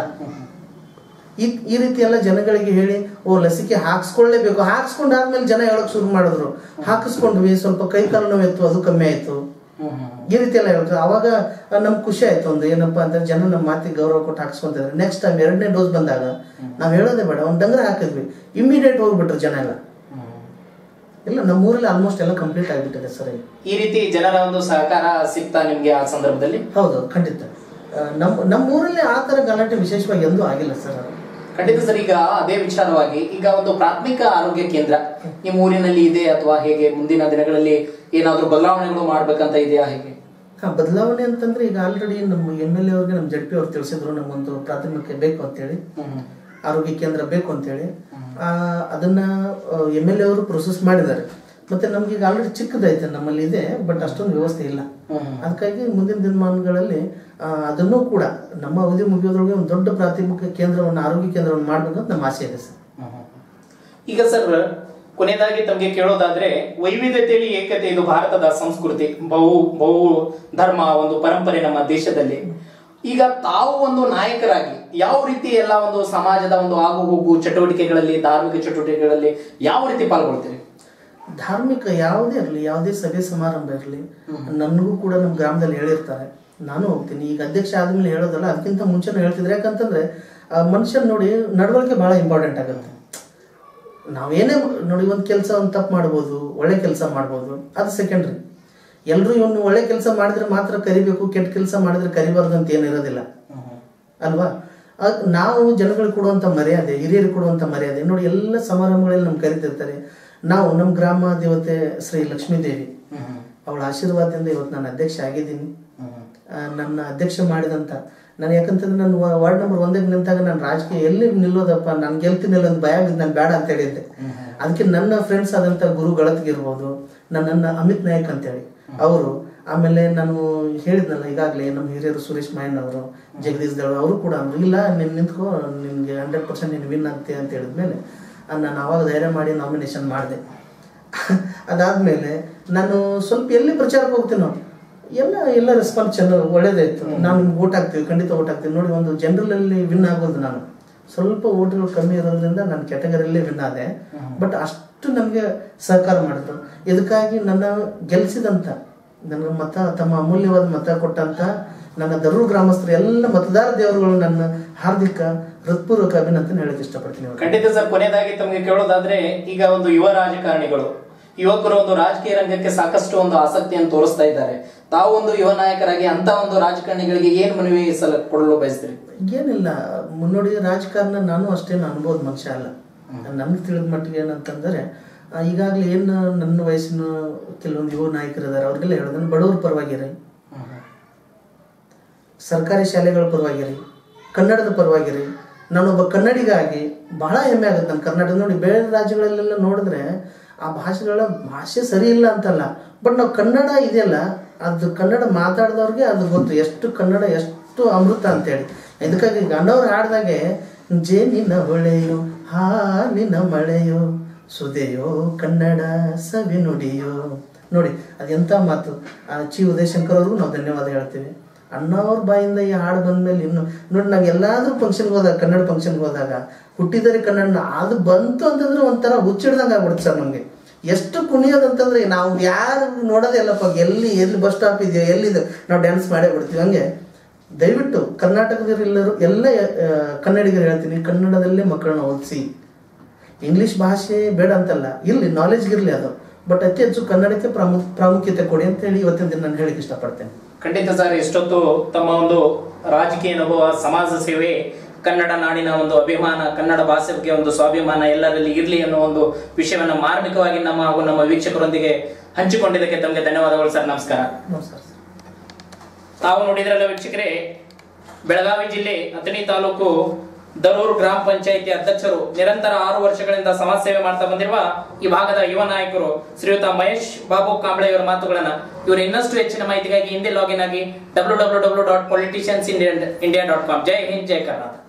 ಈ ಈ ರೀತಿ ಎಲ್ಲ ಜನಗಳಿಗೆ ಹೇಳಿ ಓ ಲಸಿಕೆ ಹಾಕ್ಸ್ಕೊಳ್ಳೇಬೇಕು ಹಾಕ್ಸ್ಕೊಂಡಾದ್ಮೇಲೆ ಜನ ಹೇಳಕ್ ಶುರು ಮಾಡಿದ್ರು ಹಾಕಿಸ್ಕೊಂಡ್ವಿ ಸ್ವಲ್ಪ ಕೈ ಕಾಲು ನೋವಿತ್ತು ಅದು ಕಮ್ಮಿ ಆಯ್ತು ಈ ರೀತಿ ಎಲ್ಲ ಹೇಳ್ತಾರೆ ಅವಾಗ ನಮ್ಗೆ ಖುಷಿ ಆಯ್ತು ಒಂದು ಏನಪ್ಪಾ ಅಂದ್ರೆ ಜನ ನಮ್ಮ ಮಾತಿಗೆ ಗೌರವ ಕೊಟ್ಟು ಹಾಕ್ಸ್ಕೊಂತಿದ್ದಾರೆ ನೆಕ್ಸ್ಟ್ ಟೈಮ್ ಎರಡನೇ ಡೋಸ್ ಬಂದಾಗ ನಾವು ಹೇಳೋದೇ ಬೇಡ ಒಂದು ಡಂಗ್ರ ಹಾಕಿದ್ವಿ ಇಮಿಡಿಯೇಟ್ ಹೋಗ್ಬಿಟ್ರು ಜನ ಎಲ್ಲ ಇಲ್ಲ ನಮ್ಮ ಊರಲ್ಲಿ ಆಲ್ಮೋಸ್ಟ್ ಎಲ್ಲ ಕಂಪ್ಲೀಟ್ ಆಗಿಬಿಟ್ಟಿದೆ ಸರ್ ಈಗ ಈ ರೀತಿ ಜನರ ಒಂದು ಸಹಕಾರ ಸಿಗ್ತಾ ನಿಮ್ಗೆ ಆ ಸಂದರ್ಭದಲ್ಲಿ ಹೌದು ಖಂಡಿತ ಆ, ನಮ್ಮ ನಮ್ಮ ಊರಲ್ಲಿ ಆ ಥರ ಗಲಾಟೆ ವಿಶೇಷವಾಗಿ ಎಂದೂ ಆಗಿಲ್ಲ ಸರ್ ಖಂಡಿತ ಸರ್ ಈಗ ಅದೇ ವಿಚಾರವಾಗಿ ಈಗ ಒಂದು ಪ್ರಾಥಮಿಕ ಆರೋಗ್ಯ ಕೇಂದ್ರ ನಿಮ್ಮ ಊರಿನಲ್ಲಿ ಇದೆ ಅಥವಾ ಹೇಗೆ ಮುಂದಿನ ದಿನಗಳಲ್ಲಿ ಏನಾದ್ರೂ ಬದಲಾವಣೆಗಳು ಮಾಡ್ಬೇಕಂತ ಇದೆಯಾ ಹೇಗೆ ಹಾ ಬದಲಾವಣೆ ಅಂತಂದ್ರೆ ಈಗ ಆಲ್ರೆಡಿ ನಮ್ಮ ಎಮ್ ಎಲ್ ಎ ಅವ್ರಿಗೆ ನಮ್ಮ ಜಡ್ ಪಿ ಅವ್ರು ತಿಳಿಸಿದ್ರು ನಮಗೊಂದು ಪ್ರಾಥಮಿಕ ಬೇಕು ಅಂತೇಳಿ ಆರೋಗ್ಯ ಕೇಂದ್ರ ಬೇಕು ಅಂತೇಳಿ ಆ, ಅದನ್ನ ಎಮ್ ಎಲ್ ಎ ಅವರು ಪ್ರೊಸೆಸ್ ಮಾಡಿದ್ದಾರೆ ಮತ್ತೆ ನಮ್ಗೆ ಈಗ ಆಲ್ರೆಡಿ ಚಿಕ್ಕದೈತೆ ನಮ್ಮಲ್ಲಿ ಇದೆ ಬಟ್ ಅಷ್ಟೊಂದು ವ್ಯವಸ್ಥೆ ಇಲ್ಲ ಅದಕ್ಕಾಗಿ ಮುಂದಿನ ದಿನಮಾನಗಳಲ್ಲಿ ಆ, ಅದನ್ನೂ ಕೂಡ ನಮ್ಮ ಅವಧಿ ಮುಗಿಯೋದ್ರೊಳಗೆ ಒಂದು ದೊಡ್ಡ ಪ್ರಾಥಮಿಕ ಕೇಂದ್ರವನ್ನು ಆರೋಗ್ಯ ಕೇಂದ್ರವನ್ನು ಮಾಡ್ಬೇಕಂತ ನಮ್ಮ ಆಸೆ ಇದೆ ಸರ್ ಈಗ ಸರ್ ಕೊನೆಯದಾಗಿ ತಮಗೆ ಕೇಳೋದಾದ್ರೆ ವೈವಿಧ್ಯತೆಯಲ್ಲಿ ಏಕತೆ ಇದು ಭಾರತದ ಸಂಸ್ಕೃತಿ ಬಹು ಬಹು ಧರ್ಮ ಒಂದು ಪರಂಪರೆ ನಮ್ಮ ದೇಶದಲ್ಲಿ ಈಗ ತಾವು ಒಂದು ನಾಯಕರಾಗಿ ಯಾವ ರೀತಿ ಎಲ್ಲ ಒಂದು ಸಮಾಜದ ಒಂದು ಆಗು ಹೋಗು ಚಟುವಟಿಕೆಗಳಲ್ಲಿ ಧಾರ್ಮಿಕ ಚಟುವಟಿಕೆಗಳಲ್ಲಿ ಯಾವ ರೀತಿ ಪಾಲ್ಗೊಳ್ತೀರಿ ಧಾರ್ಮಿಕ ಯಾವುದೇ ಇರಲಿ ಯಾವುದೇ ಸಭೆ ಸಮಾರಂಭ ಇರಲಿ ನನಗೂ ಕೂಡ ನಮ್ಮ ಗ್ರಾಮದಲ್ಲಿ ಹೇಳಿರ್ತಾರೆ ನಾನು ಹೋಗ್ತೀನಿ ಈಗ ಅಧ್ಯಕ್ಷ ಆದ್ಮೇಲೆ ಹೇಳೋದಲ್ಲ ಅದಕ್ಕಿಂತ ಮುಂಚೆನೇ ಹೇಳ್ತಿದ್ರೆ ಯಾಕಂತಂದ್ರೆ ಆ ಮನುಷ್ಯನ್ ನೋಡಿ ನಡವಳಿಕೆ ಬಹಳ ಇಂಪಾರ್ಟೆಂಟ್ ಆಗುತ್ತೆ ನಾವೇನೇ ನೋಡಿ ಒಂದು ಕೆಲಸ ಒಂದು ತಪ್ಪು ಮಾಡ್ಬೋದು ಒಳ್ಳೆ ಕೆಲಸ ಮಾಡ್ಬೋದು ಅದು ಸೆಕೆಂಡ್ರಿ ಎಲ್ಲರೂ ಇವನು ಒಳ್ಳೆ ಕೆಲಸ ಮಾಡಿದ್ರೆ ಮಾತ್ರ ಕರಿಬೇಕು ಕೆಟ್ಟ ಕೆಲಸ ಮಾಡಿದ್ರೆ ಕರಿಬಾರ್ದು ಅಂತ ಏನಿರೋದಿಲ್ಲ ಅಲ್ವಾ ಅದ್ ನಾವು ಜನಗಳಿಗೆ ಕೊಡುವಂಥ ಮರ್ಯಾದೆ ಹಿರಿಯರಿಗೆ ಕೊಡುವಂಥ ಮರ್ಯಾದೆ ನೋಡಿ ಎಲ್ಲ ಸಮಾರಂಭಗಳಲ್ಲಿ ನಮ್ಗೆ ಕರಿತಿರ್ತಾರೆ ನಾವು ನಮ್ಮ ಗ್ರಾಮ ದೇವತೆ ಶ್ರೀ ಲಕ್ಷ್ಮೀದೇವಿ ಅವಳ ಆಶೀರ್ವಾದದಿಂದ ಇವತ್ತು ನಾನು ಅಧ್ಯಕ್ಷ ಆಗಿದ್ದೀನಿ ಆ, ನನ್ನ ಅಧ್ಯಕ್ಷ ಮಾಡಿದಂತ ನಾನು ಯಾಕಂತಂದ್ರೆ ನಾನು ವಾ- ವಾರ್ಡ್ ನಂಬರ್ ಒಂದಕ್ಕೆ ನಿಂತಾಗ ನಾನು ರಾಜಕೀಯ ಎಲ್ಲಿ ನಿಲ್ಲೋದಪ್ಪ ನಾನು ಗೆಲ್ತೀನಿಲ್ಲ ಅಂತ ಭಯ ಆಗಿದ್ದು ನಾನು ಬೇಡ ಅಂತ ಹೇಳಿದ್ದೆ ಅದಕ್ಕೆ ನನ್ನ ಫ್ರೆಂಡ್ಸ್ ಆದಂಥ ಗುರು ಗಳತ್ಗಿರ್ಬೋದು ನನ್ನನ್ನು ಅಮಿತ್ ನಾಯಕ್ ಅಂತೇಳಿ ಅವರು ಆಮೇಲೆ ನಾನು ಹೇಳಿದ್ನಲ್ಲ ಈಗಾಗಲೇ ನಮ್ಮ ಹಿರಿಯರು ಸುರೇಶ್ ಮಾಯನ್ ಅವರು ಜಗದೀಶ್ ದಳ ಅವರು ಕೂಡ ಅಂದ್ರು ಇಲ್ಲ ನೀನು ನಿಂತ್ಕೋ ನಿನ್ಗೆ ಹಂಡ್ರೆಡ್ ಪರ್ಸೆಂಟ್ ನೀನು ವಿನ್ ಆಗ್ತೀಯ ಅಂತ ಹೇಳಿದ್ಮೇಲೆ ಆ, ನಾನು ಅವಾಗ ಧೈರ್ಯ ಮಾಡಿ ನಾಮಿನೇಷನ್ ಮಾಡಿದೆ ಅದಾದ್ಮೇಲೆ ನಾನು ಸ್ವಲ್ಪ ಎಲ್ಲಿ ಪ್ರಚಾರಕ್ಕೆ ಹೋಗ್ತೀನೋ ಎಲ್ಲ ಎಲ್ಲ ರೆಸ್ಪಾನ್ಸ್ ಚೆನ್ನಾಗಿ ಒಳ್ಳೇದೇ ಇತ್ತು ನಾವು ನಿಮ್ಗೆ ಓಟ್ ಹಾಕ್ತೀವಿ ಖಂಡಿತ ಓಟ್ ಹಾಕ್ತೀವಿ ನೋಡಿ ಒಂದು ಜನರಲ್ ಅಲ್ಲಿ ವಿನ್ ಆಗೋದು ನಾನು ಸ್ವಲ್ಪ ಓಟ್ಗಳು ಕಮ್ಮಿ ಇರೋದ್ರಿಂದ ನಾನು ಕ್ಯಾಟಗರಿಯಲ್ಲೇ ವಿನ್ ಆದೆ ಬಟ್ ಅಷ್ಟು ನಮಗೆ ಸಹಕಾರ ಮಾಡಿದ್ರು ಇದಕ್ಕಾಗಿ ನನ್ನ ಗೆಲ್ಸಿದಂತ ನನ್ನ ಮತ ತಮ್ಮ ಅಮೂಲ್ಯವಾದ ಮತ ಕೊಟ್ಟಂತ ನನ್ನ ದರೂರು ಗ್ರಾಮಸ್ಥರು ಎಲ್ಲ ಮತದಾರ ದೇವರುಗಳು ನನ್ನ ಹಾರ್ದಿಕ ಹೃತ್ಪೂರ್ವಕ ಅಭಿನಂದನೆ ಹೇಳಕ್ ಇಷ್ಟಪಡ್ತೀನಿ ಅವ್ರಿಗೆ. ಖಂಡಿತ ಸರ್ ಕೊನೆಯದಾಗಿ ತಮಗೆ ಕೇಳೋದಾದ್ರೆ ಈಗ ಒಂದು ಯುವ ರಾಜಕಾರಣಿಗಳು ಯುವಕರು ಒಂದು ರಾಜಕೀಯ ರಂಗಕ್ಕೆ ಸಾಕಷ್ಟು ಒಂದು ಆಸಕ್ತಿಯನ್ನು ತೋರಿಸ್ತಾ ಇದ್ದಾರೆ ತಾವು ಒಂದು ಯುವ ನಾಯಕರಾಗಿ ಅಂತ ಒಂದು ರಾಜಕಾರಣಿಗಳಿಗೆ ಏನ್ ಮನವಿ ಸಲ ಕೊಡಲು ಬಯಸ್ತೀರಿ ಏನಿಲ್ಲ ಮುನ್ನೋಡಿ ರಾಜಕಾರಣ ನಾನು ಅಷ್ಟೇನು ಅನುಭವದ ಮನುಷ್ಯ ಅಲ್ಲ ನನ್ಗೆ ತಿಳಿದ ಮಟ್ಟಿಗೆ ಏನಂತಂದರೆ ಈಗಾಗಲೇ ಏನು ನನ್ನ ವಯಸ್ಸಿನ ಕೆಲವೊಂದು ಯುವ ನಾಯಕರಿದ್ದಾರೆ ಅವ್ರಿಗೆಲ್ಲ ಹೇಳೋದು ನಾನು ಬಡವ್ರ ಪರವಾಗಿರಿ ಸರ್ಕಾರಿ ಶಾಲೆಗಳ ಪರವಾಗಿರಿ ಕನ್ನಡದ ಪರವಾಗಿರಿ ನಾನೊಬ್ಬ ಕನ್ನಡಿಗಾಗಿ ಬಹಳ ಹೆಮ್ಮೆ ಆಗುತ್ತೆ ನನ್ನ ಕರ್ನಾಟಕ ನೋಡಿ ಬೇರೆ ರಾಜ್ಯಗಳಲ್ಲೆಲ್ಲ ನೋಡಿದ್ರೆ ಆ ಭಾಷೆಗಳ ಭಾಷೆ ಸರಿ ಇಲ್ಲ ಅಂತಲ್ಲ ಬಟ್ ನಾವು ಕನ್ನಡ ಇದೆಯಲ್ಲ ಅದು ಕನ್ನಡ ಮಾತಾಡಿದವ್ರಿಗೆ ಅದು ಗೊತ್ತು ಎಷ್ಟು ಕನ್ನಡ ಎಷ್ಟು ಅಮೃತ ಅಂತೇಳಿ ಇದಕ್ಕಾಗಿ ಗಂಡವ್ರು ಹಾಡ್ದಾಗೆ ಜೇನಿನ ಹೊಳೆಯೋ ಹಾಲಿನ ಮಳೆಯೋ ಸುದೆಯೋ ಕನ್ನಡ ಸವಿ ನುಡಿಯೋ ನೋಡಿ ಅದೆಂಥ ಮಾತು ಆ ಚಿ ಉದಯಶಂಕರ್ ಅವ್ರಿಗೂ ನಾವು ಧನ್ಯವಾದ ಹೇಳ್ತೀವಿ ಅಣ್ಣವ್ರ ಬಾಯಿಂದ ಈ ಹಾಡು ಬಂದ್ಮೇಲೆ ಇನ್ನು ನೋಡಿ ನಾವು ಎಲ್ಲಾದ್ರೂ ಫಂಕ್ಷನ್ಗೆ ಹೋದಾಗ ಕನ್ನಡ ಫಂಕ್ಷನ್ಗೆ ಹೋದಾಗ ಹುಟ್ಟಿದರೆ ಕನ್ನಡ ಅದು ಬಂತು ಅಂತಂದ್ರೆ ಒಂಥರ ಹುಚ್ಚಿಡ್ದಂಗೆ ಆಗ್ಬಿಡುತ್ತೆ ಸರ್ ನಮಗೆ ಎಷ್ಟು ಕುಣಿಯೋದಂತಂದ್ರೆ ನಾವು ಯಾರು ನೋಡೋದೇ ಇಲ್ಲಪ್ಪ ಎಲ್ಲಿ ಎಲ್ಲಿ ಬಸ್ ಸ್ಟಾಪ್ ಇದೆಯೋ ಎಲ್ಲಿದೆ ನಾವು ಡ್ಯಾನ್ಸ್ ಮಾಡೇ ಬಿಡ್ತೀವಿ ಹಂಗೆ ದಯವಿಟ್ಟು ಕರ್ನಾಟಕದವರೆಲ್ಲರೂ ಎಲ್ಲ ಆ, ಕನ್ನಡಿಗರು ಹೇಳ್ತೀನಿ ಕನ್ನಡದಲ್ಲೇ ಮಕ್ಕಳನ್ನ ಓದಿಸಿ ಇಂಗ್ಲಿಷ್ ಭಾಷೆ ಬೇಡ ಅಂತಲ್ಲ ಇರಲಿ ನಾಲೆಜ್ ಇರಲಿ ಅದು ಬಟ್ ಅತಿ ಹೆಚ್ಚು ಕನ್ನಡಕ್ಕೆ ಪ್ರಾಮು ಪ್ರಾಮುಖ್ಯತೆ ಕೊಡಿ ಅಂತ ಹೇಳಿ ಇವತ್ತಿನ ದಿನ ನಾನು ಹೇಳಿಕ್ಕೆ ಇಷ್ಟಪಡ್ತೇನೆ ಖಂಡಿತ ಸರ್ ಎಷ್ಟೊತ್ತು ತಮ್ಮ ಒಂದು ರಾಜಕೀಯ ಅನುಭವ ಸಮಾಜ ಸೇವೆ ಕನ್ನಡ ನಾಡಿನ ಒಂದು ಅಭಿಮಾನ ಕನ್ನಡ ಭಾಷೆ ಬಗ್ಗೆ ಒಂದು ಸ್ವಾಭಿಮಾನ ಎಲ್ಲರಲ್ಲಿ ಇರಲಿ ಅನ್ನೋ ಒಂದು ವಿಷಯವನ್ನ ಮಾರ್ಮಿಕವಾಗಿ ನಮ್ಮ ಹಾಗೂ ನಮ್ಮ ವೀಕ್ಷಕರೊಂದಿಗೆ ಹಂಚಿಕೊಂಡಿದ್ದಕ್ಕೆ ತಮಗೆ ಧನ್ಯವಾದಗಳು ಸರ್ ನಮಸ್ಕಾರ ನಮಸ್ಕಾರ ಸರ್ ತಾವು ನೋಡಿದ್ರಲ್ಲ ವೀಕ್ಷಕರೇ ಬೆಳಗಾವಿ ಜಿಲ್ಲೆ ಅಥಣಿ ತಾಲೂಕು ದರೂರು ಗ್ರಾಮ ಪಂಚಾಯಿತಿ ಅಧ್ಯಕ್ಷರು ನಿರಂತರ ಆರು ವರ್ಷಗಳಿಂದ ಸಮಾಜ ಸೇವೆ ಮಾಡ್ತಾ ಬಂದಿರುವ ಈ ಭಾಗದ ಯುವ ನಾಯಕರು ಶ್ರೀಯುತ ಮಹೇಶ್ ಬಾಬು ಕಾಂಬಳೆ ಇವರ ಮಾತುಗಳನ್ನ ಇವರು ಇನ್ನಷ್ಟು ಹೆಚ್ಚಿನ ಮಾಹಿತಿಗಾಗಿ ಹಿಂದೆ ಲಾಗಿನ್ ಆಗಿ W W W dot politicians India India dot com Jai Hind Jai Karnataka